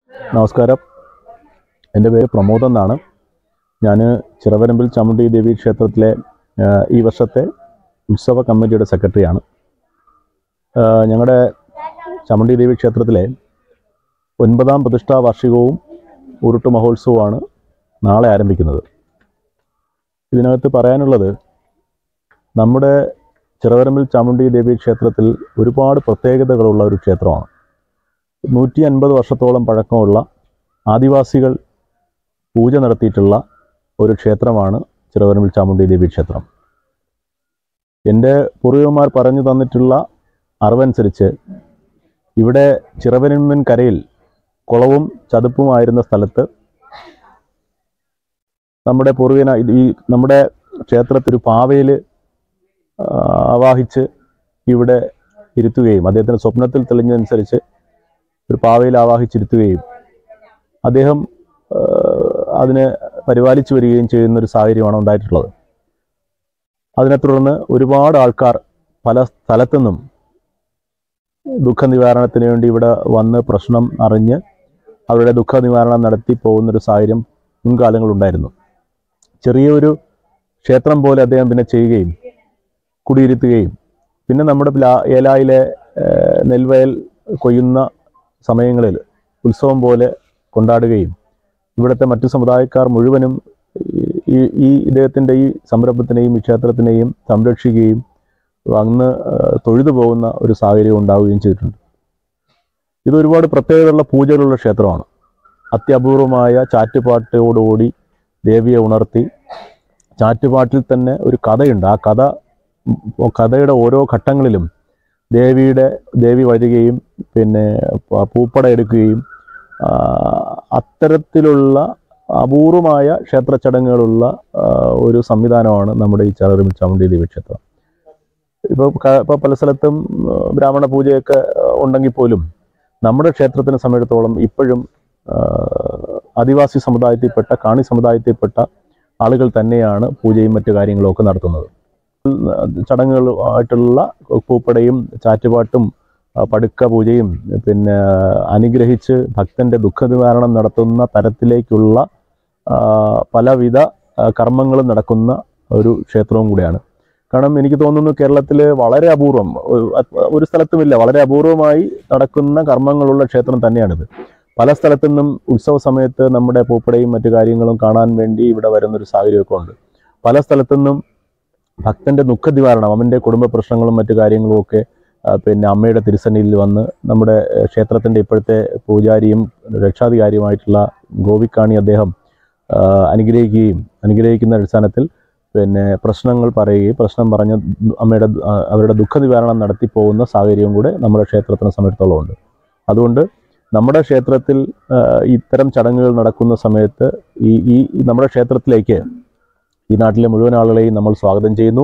നമസ്കാരം എൻ്റെ പേര് പ്രമോദ് എന്നാണ് ഞാൻ ചിറവരമ്പിൽ ചാമുണ്ഡി ദേവി ക്ഷേത്രത്തിലെ ആ, ഈ വർഷത്തെ ഉത്സവ കമ്മിറ്റിയുടെ സെക്രട്ടറിയാണ് ആ, ഞങ്ങളുടെ ചാമുണ്ഡി ദേവി ക്ഷേത്രത്തിലെ ഒൻപതാം പ്രതിഷ്ഠാ വാർഷികവും ഉരുട്ട് മഹോത്സവമാണ് നാളെ ആരംഭിക്കുന്നത് ഇതിനകത്ത് പറയാനുള്ളത് നമ്മുടെ ചിറവരമ്പിൽ ചാമുണ്ഡി ദേവി ക്ഷേത്രത്തിൽ ഒരുപാട് പ്രത്യേകതകളുള്ള ഒരു ക്ഷേത്രമാണ് നൂറ്റി അൻപത് വർഷത്തോളം പഴക്കമുള്ള ആദിവാസികൾ പൂജ നടത്തിയിട്ടുള്ള ഒരു ക്ഷേത്രമാണ് ചിറവരമ്പിൽ ചാമുണ്ഡി ദേവി ക്ഷേത്രം എൻ്റെ പൂർവികന്മാർ പറഞ്ഞു തന്നിട്ടുള്ള അറിവനുസരിച്ച് ഇവിടെ ചിറവരമ്പൻ കരയിൽ കുളവും ചതുപ്പുമായിരുന്ന സ്ഥലത്ത് നമ്മുടെ പൂർവികന ഇത് ഈ നമ്മുടെ ക്ഷേത്രത്തിൽ ഒരു പാവയിൽ ആവാഹിച്ച് ഇവിടെ ഇരുത്തുകയും അദ്ദേഹത്തിന് സ്വപ്നത്തിൽ തെളിഞ്ഞതനുസരിച്ച് ഒരു പാവയിൽ ആവാഹിച്ചിരുത്തുകയും അദ്ദേഹം ആ, അതിനെ പരിപാലിച്ചു വരികയും ചെയ്യുന്ന ഒരു സാഹചര്യമാണ് ഉണ്ടായിട്ടുള്ളത് അതിനെ തുടർന്ന് ഒരുപാട് ആൾക്കാർ പല സ്ഥലത്തു നിന്നും ദുഃഖ നിവാരണത്തിന് വേണ്ടി ഇവിടെ വന്ന് പ്രശ്നം അറിഞ്ഞ് അവരുടെ ദുഃഖ നിവാരണം നടത്തി പോകുന്നൊരു സാഹചര്യം മുൻകാലങ്ങളുണ്ടായിരുന്നു ചെറിയൊരു ക്ഷേത്രം പോലെ അദ്ദേഹം പിന്നെ ചെയ്യുകയും കുടിയിരുത്തുകയും പിന്നെ നമ്മുടെ പ്ലാ- ഏലായിലെ ഏഹ്, നെൽവയൽ കൊയ്യുന്ന സമയങ്ങളിൽ ഉത്സവം പോലെ കൊണ്ടാടുകയും ഇവിടുത്തെ മറ്റു സമുദായക്കാർ മുഴുവനും ഈ ഈ ഇദ്ദേഹത്തിൻ്റെ ഈ സംരംഭത്തിനെയും ഈ ക്ഷേത്രത്തിനെയും സംരക്ഷിക്കുകയും അന്ന് ഏഹ്, തൊഴുതു പോകുന്ന ഒരു സാഹചര്യം ഉണ്ടാവുകയും ചെയ്തിട്ടുണ്ട് ഇത് ഒരുപാട് പ്രത്യേകതയുള്ള പൂജകളുള്ള ക്ഷേത്രമാണ് അത്യപൂർവമായ ചാറ്റുപാട്ടോടുകൂടി ദേവിയെ ഉണർത്തി ചാറ്റുപാട്ടിൽ തന്നെ ഒരു കഥയുണ്ട് ആ കഥ ഉം, കഥയുടെ ഓരോ ഘട്ടങ്ങളിലും ദേവിയുടെ ദേവി വരികയും പിന്നെ പ- പൂപ്പട എടുക്കുകയും ആ, അത്തരത്തിലുള്ള അപൂർവമായ ക്ഷേത്ര ചടങ്ങുകളുള്ള ആ, ഒരു സംവിധാനമാണ് നമ്മുടെ ഈ ചാലറിമിൽ ചാമുണ്ഡി ദേവി ക്ഷേത്രം ഇപ്പോൾ ഇപ്പോൾ പല സ്ഥലത്തും ആ, ബ്രാഹ്മണ പൂജയൊക്കെ ആ, ഉണ്ടെങ്കിൽ പോലും നമ്മുടെ ക്ഷേത്രത്തിനെ സംബന്ധിച്ചിടത്തോളം ഇപ്പോഴും ആ, ആദിവാസി സമുദായത്തിൽപ്പെട്ട കാണി സമുദായത്തിൽപ്പെട്ട ആളുകൾ തന്നെയാണ് പൂജയും മറ്റു കാര്യങ്ങളും ഒക്കെ നടത്തുന്നത് ചടങ്ങുകളുമായിട്ടുള്ള പൂപ്പടയും ചാറ്റുപാട്ടും ആ, പടുക്ക പൂജയും പിന്നെ അനുഗ്രഹിച്ച് ഭക്തന്റെ ദുഃഖ നിവാരണം നടത്തുന്ന തരത്തിലേക്കുള്ള ആ, പലവിധ ആ, കർമ്മങ്ങളും നടക്കുന്ന ഒരു ക്ഷേത്രവും കൂടിയാണ് കാരണം എനിക്ക് തോന്നുന്നു കേരളത്തിൽ വളരെ അപൂർവം ഒരു- ഒരു സ്ഥലത്തുമില്ല വളരെ അപൂർവമായി നടക്കുന്ന കർമ്മങ്ങളുള്ള ക്ഷേത്രം തന്നെയാണിത് പല സ്ഥലത്തു നിന്നും ഉത്സവ സമയത്ത് നമ്മുടെ പൂപ്പടയും മറ്റു കാര്യങ്ങളും കാണാൻ വേണ്ടി ഇവിടെ വരുന്നൊരു സാഹചര്യമൊക്കെ ഉണ്ട് പല സ്ഥലത്തു നിന്നും ഭക്തന്റെ ദുഃഖ നിവാരണം അവൻ്റെ കുടുംബ പ്രശ്നങ്ങളും മറ്റു കാര്യങ്ങളും ഒക്കെ ആ, പിന്നെ അമ്മയുടെ തിരുസന്നിധിയിൽ വന്ന് നമ്മുടെ ഏഹ്, ക്ഷേത്രത്തിന്റെ ഇപ്പോഴത്തെ പൂജാരിയും രക്ഷാധികാരിയുമായിട്ടുള്ള ഗോപിക്കാണി അദ്ദേഹം ആ, അനുഗ്രഹിക്കുകയും അനുഗ്രഹിക്കുന്ന അടിസ്ഥാനത്തിൽ പിന്നെ പ്രശ്നങ്ങൾ പറയുകയും പ്രശ്നം പറഞ്ഞ് അമ്മയുടെ ആ, അവരുടെ ദുഃഖ നിവാരണം നടത്തി പോകുന്ന സാഹചര്യവും കൂടെ നമ്മുടെ ക്ഷേത്രത്തിനെ സംബന്ധിച്ചിടത്തോളം ഉണ്ട് അതുകൊണ്ട് നമ്മുടെ ക്ഷേത്രത്തിൽ ആ, ഇത്തരം ചടങ്ങുകൾ നടക്കുന്ന സമയത്ത് ഈ ഈ ഈ നമ്മുടെ ക്ഷേത്രത്തിലേക്ക് ഈ നാട്ടിലെ മുഴുവൻ ആളുകളെയും നമ്മൾ സ്വാഗതം ചെയ്യുന്നു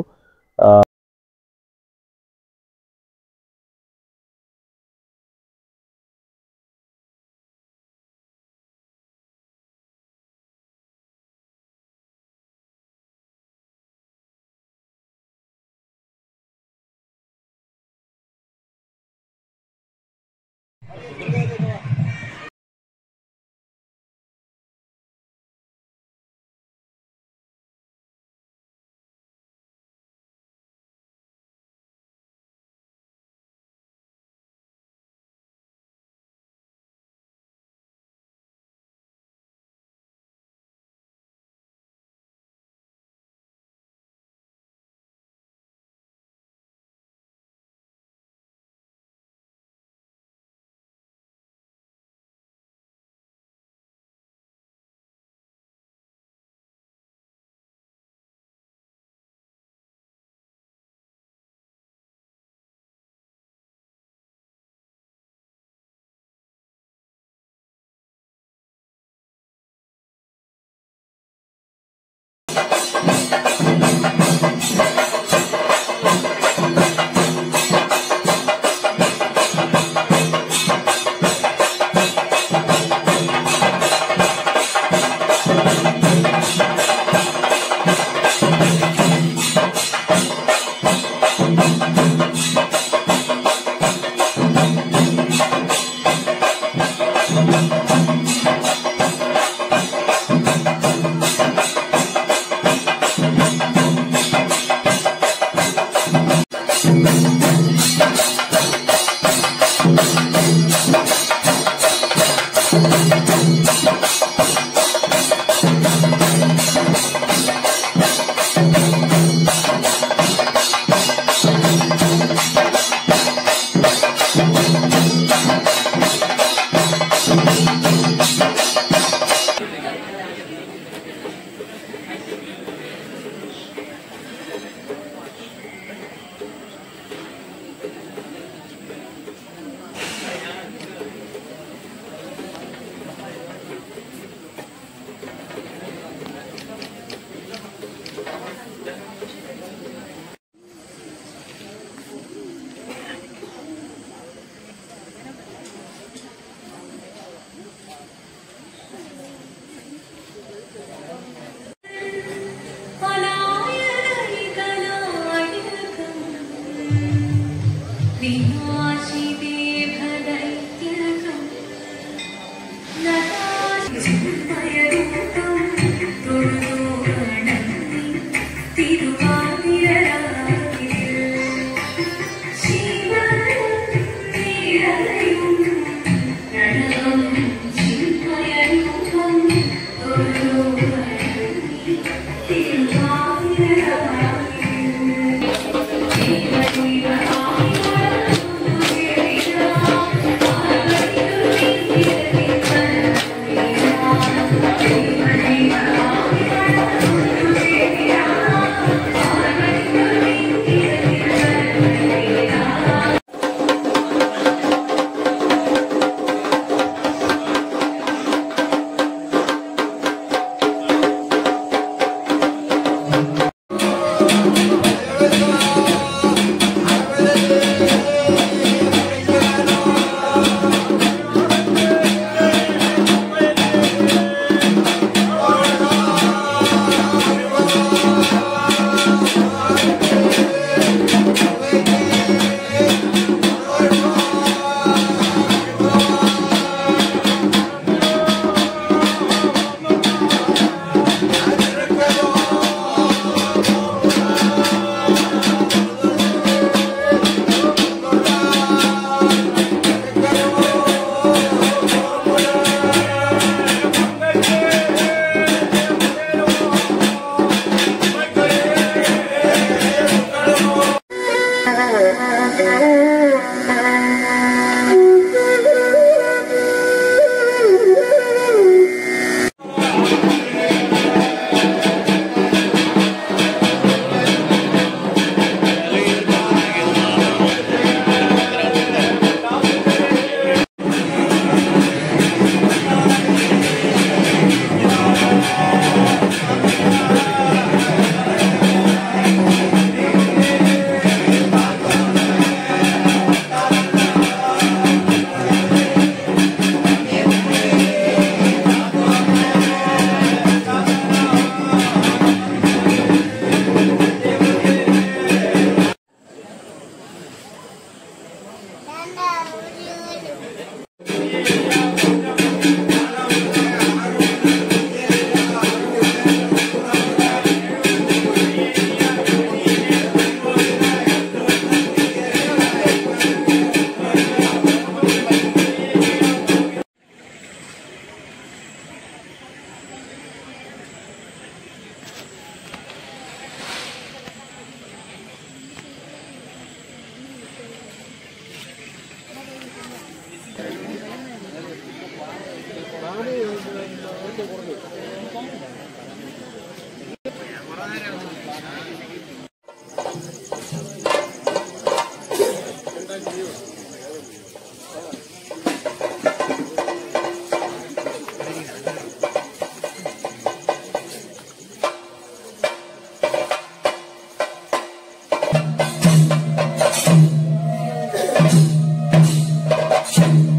action.